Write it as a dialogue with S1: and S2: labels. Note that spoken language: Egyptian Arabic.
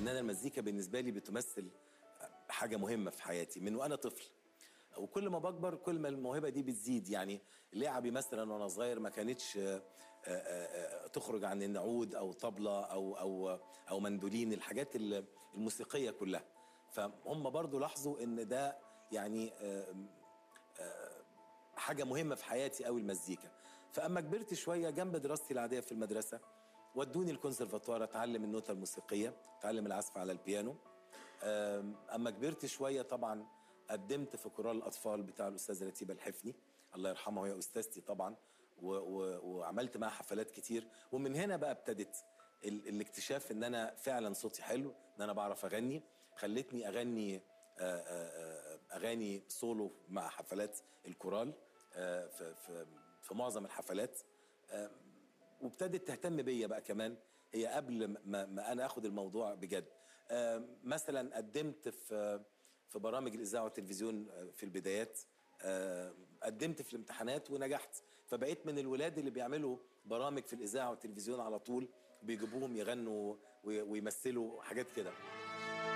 S1: ان انا المزيكا بالنسبه لي بتمثل حاجه مهمه في حياتي من وانا طفل وكل ما بكبر كل ما الموهبه دي بتزيد يعني لعبي مثلا وانا صغير ما كانتش آه، آه، آه، تخرج عن النعود او طبله او او او مندولين الحاجات ال- الموسيقيه كلها فهم برضو لاحظوا ان ده يعني آه، حاجه مهمه في حياتي قوي المزيكا فاما كبرت شويه جنب دراستي العاديه في المدرسه ودوني الكونسرفاتوار اتعلم النوتة الموسيقيه اتعلم العزف على البيانو أم، اما كبرت شويه طبعا قدمت في كورال الاطفال بتاع الاستاذه رتيبه الحفني الله يرحمها وهي استاذتي طبعا و و وعملت معاها حفلات كتير ومن هنا بقى ابتدت ال الاكتشاف ان انا فعلا صوتي حلو ان انا بعرف اغني خلتني اغني آه، آه، آه، اغاني سولو مع حفلات الكورال آه، في في في معظم الحفلات آه، وابتدت تهتم بيا بقى كمان هي قبل ما, ما انا اخد الموضوع بجد آه، مثلا قدمت في في برامج الاذاعه والتلفزيون آه، في البدايات آه، قدمت في الامتحانات ونجحت فبقيت من الولاد اللي بيعملوا برامج في الاذاعه والتلفزيون على طول بيجيبوهم يغنوا وي- ويمثلوا حاجات كده